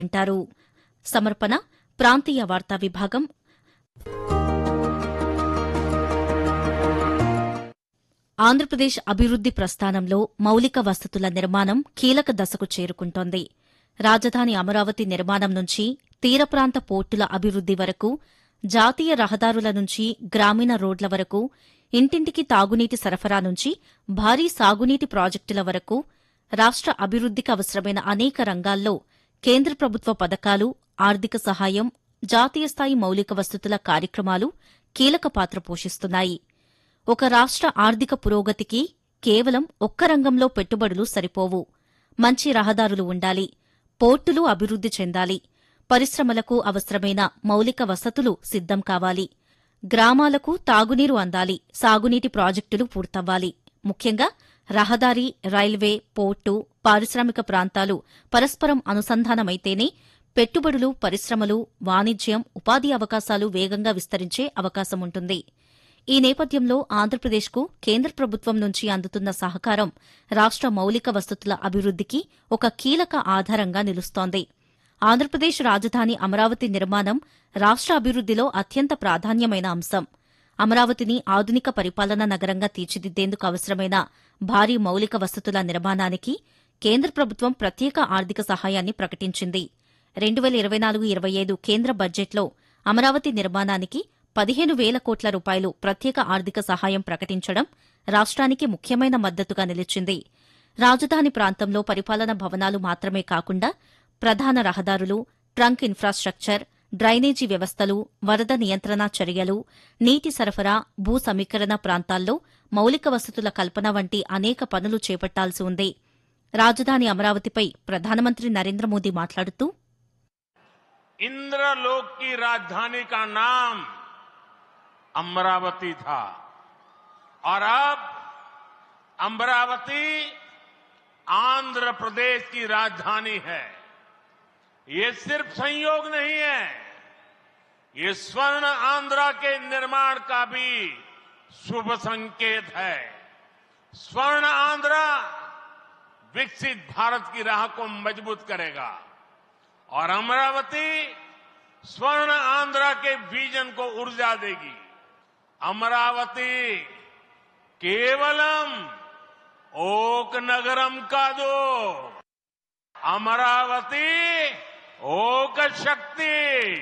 వింటారు సమర్పణ ప్రాంతీయ వార్తా విభాగం ఆంధ్రప్రదేశ్ అభివృద్ది ప్రస్థానంలో మౌలిక వసతుల నిర్మాణం కీలక దశకు చేరుకుంటోంది రాజధాని అమరావతి నిర్మాణం నుంచి తీర ప్రాంత పోర్టుల అభివృద్ది వరకు జాతీయ రహదారుల నుంచి గ్రామీణ రోడ్ల వరకు ఇంటింటికి తాగునీటి సరఫరా నుంచి భారీ సాగునీటి ప్రాజెక్టుల వరకు రాష్ట అభివృద్దికి అవసరమైన అనేక రంగాల్లో కేంద్ర ప్రభుత్వ పథకాలు ఆర్థిక సహాయం జాతీయ స్థాయి మౌలిక వసతుల కార్యక్రమాలు కీలక పాత్ర పోషిస్తున్నాయి ఒక రాష్ట్ర ఆర్థిక పురోగతికి కేవలం ఒక్క రంగంలో పెట్టుబడులు సరిపోవు మంచి రహదారులు ఉండాలి పోర్టులు అభివృద్ది చెందాలి పరిశ్రమలకు అవసరమైన మౌలిక వసతులు సిద్ధం కావాలి గ్రామాలకు తాగునీరు అందాలి సాగునీటి ప్రాజెక్టులు పూర్తవ్వాలి ముఖ్యంగా రహదారి రైల్వే పోర్టు పారిశ్రామిక ప్రాంతాలు పరస్పరం అనుసంధానమైతేనే పెట్టుబడులు పరిశ్రమలు వాణిజ్యం ఉపాధి అవకాశాలు వేగంగా విస్తరించే అవకాశముంటుంది ఈ నేపథ్యంలో ఆంధ్రప్రదేశ్కు కేంద్ర ప్రభుత్వం నుంచి అందుతున్న సహకారం రాష్ట మౌలిక వసతుల అభివృద్దికి ఒక కీలక ఆధారంగా నిలుస్తోంది ఆంధ్రప్రదేశ్ రాజధాని అమరావతి నిర్మాణం రాష్ట అభివృద్దిలో అత్యంత ప్రాధాన్యమైన అంశం అమరావతిని ఆధునిక పరిపాలనా నగరంగా తీర్చిదిద్దేందుకు అవసరమైన భారీ మౌలిక వసతుల నిర్మాణానికి కేంద్ర ప్రభుత్వం ప్రత్యేక ఆర్థిక సహాయాన్ని ప్రకటించింది రెండు వేల ఇరవై నాలుగు ఇరవై ఐదు కేంద్ర బడ్జెట్లో అమరావతి నిర్మాణానికి పదిహేను వేల కోట్ల రూపాయలు ప్రత్యేక ఆర్థిక సహాయం ప్రకటించడం రాష్ట్రానికి ముఖ్యమైన మద్దతుగా నిలిచింది రాజధాని ప్రాంతంలో పరిపాలన భవనాలు మాత్రమే కాకుండా ప్రధాన రహదారులు ట్రంక్ ఇన్ఫ్రాస్ట్రక్చర్ డ్రైనేజీ వ్యవస్థలు వరద నియంత్రణ చర్యలు నీటి సరఫరా భూ సమీకరణ ప్రాంతాల్లో మౌలిక వసతుల కల్పన వంటి అనేక పనులు చేపట్టాల్సి ఉంది రాజధాని అమరావతిపై ప్రధానమంత్రి నరేంద్ర మోదీ మాట్లాడుతూ इंद्रलोक की राजधानी का नाम अमरावती था और अब अमरावती आंध्र प्रदेश की राजधानी है ये सिर्फ संयोग नहीं है ये स्वर्ण आंध्रा के निर्माण का भी शुभ संकेत है स्वर्ण आंध्रा विकसित भारत की राह को मजबूत करेगा और अमरावती स्वर्ण आंध्रा के विजन को ऊर्जा देगी अमरावती केवलम ओक नगरम का दो अमरावती ओक शक्ति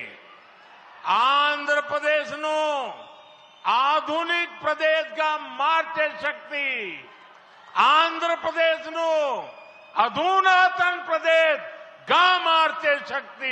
आंध्र प्रदेश नो आधुनिक प्रदेश का मार्चे शक्ति आंध्र प्रदेश नो अधुनातन प्रदेश గా మార్చే శక్తి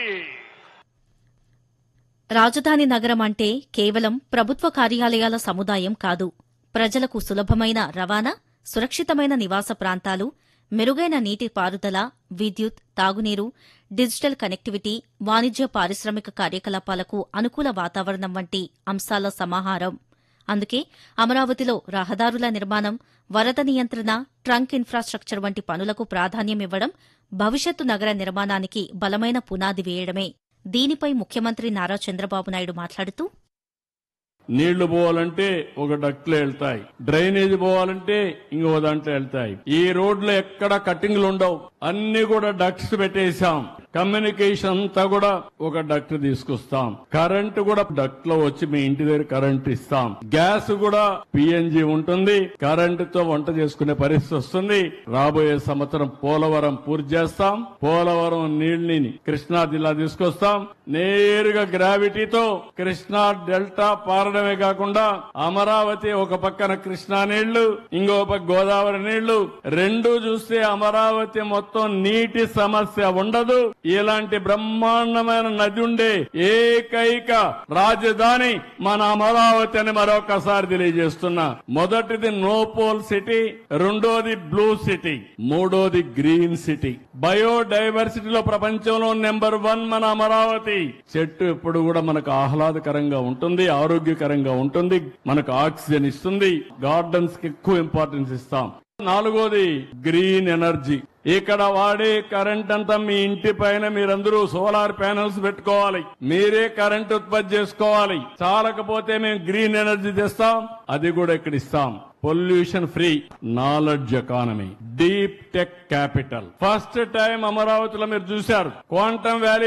రాజధాని నగరం అంటే కేవలం ప్రభుత్వ కార్యాలయాల సముదాయం కాదు ప్రజలకు సులభమైన రవాణా సురక్షితమైన నివాస ప్రాంతాలు మెరుగైన నీటి పారుదల విద్యుత్ తాగునీరు డిజిటల్ కనెక్టివిటీ వాణిజ్య పారిశ్రామిక కార్యకలాపాలకు అనుకూల వాతావరణం వంటి అంశాల సమాహారం అందుకే అమరావతిలో రహదారుల నిర్మాణం వరద నియంత్రణ ట్రంక్ ఇన్ఫ్రాస్ట్రక్చర్ వంటి పనులకు ప్రాధాన్యమివ్వడం భవిష్యత్తు నగర నిర్మాణానికి బలమైన పునాది వేయడమే దీనిపై ముఖ్యమంత్రి నారా చంద్రబాబు నాయుడు మాట్లాడుతూ నీళ్లు పోవాలంటే ఒక డక్ట్లో వెళ్తాయి డ్రైనేజ్ పోవాలంటే ఇంకో దాంట్లో వెళ్తాయి ఈ రోడ్లు ఎక్కడ కట్టింగ్లు ఉండవు అన్ని కూడా డక్ట్స్ పెట్టేశాం కమ్యూనికేషన్ అంతా కూడా ఒక డక్ట్ తీసుకొస్తాం కరెంట్ కూడా డక్ట్ లో వచ్చి మీ ఇంటి దగ్గర కరెంట్ ఇస్తాం గ్యాస్ కూడా పిఎన్జి ఉంటుంది కరెంట్ తో వంట చేసుకునే పరిస్థితి వస్తుంది రాబోయే సంవత్సరం పోలవరం పూర్తి చేస్తాం పోలవరం నీళ్ళని కృష్ణా జిల్లా తీసుకొస్తాం నేరుగా గ్రావిటీతో కృష్ణా డెల్టా పారడమే కాకుండా అమరావతి ఒక పక్కన కృష్ణా నీళ్లు ఇంకో పక్క గోదావరి నీళ్లు రెండు చూస్తే అమరావతి మొత్తం నీటి సమస్య ఉండదు ఇలాంటి బ్రహ్మాండమైన నది ఉండే ఏకైక రాజధాని మన అమరావతి అని మరొకసారి తెలియజేస్తున్నా మొదటిది నోపోల్ సిటీ రెండోది బ్లూ సిటీ మూడోది గ్రీన్ సిటీ బయోడైవర్సిటీలో ప్రపంచంలో నెంబర్ వన్ మన అమరావతి చెట్టు ఎప్పుడు కూడా మనకు ఆహ్లాదకరంగా ఉంటుంది ఆరోగ్యకరంగా ఉంటుంది మనకు ఆక్సిజన్ ఇస్తుంది గార్డెన్స్ కి ఎక్కువ ఇంపార్టెన్స్ ఇస్తాం నాలుగోది గ్రీన్ ఎనర్జీ ఇక్కడ వాడే కరెంట్ అంతా మీ ఇంటి పైన మీరందరూ సోలార్ ప్యానెల్స్ పెట్టుకోవాలి మీరే కరెంట్ ఉత్పత్తి చేసుకోవాలి చాలకపోతే మేము గ్రీన్ ఎనర్జీ తెస్తాం అది కూడా ఇక్కడ ఇస్తాం pollution free knowledge economy deep tech capital first time అమరావతిలో మీరు చూశారు క్వాంటమ్ వ్యాలీ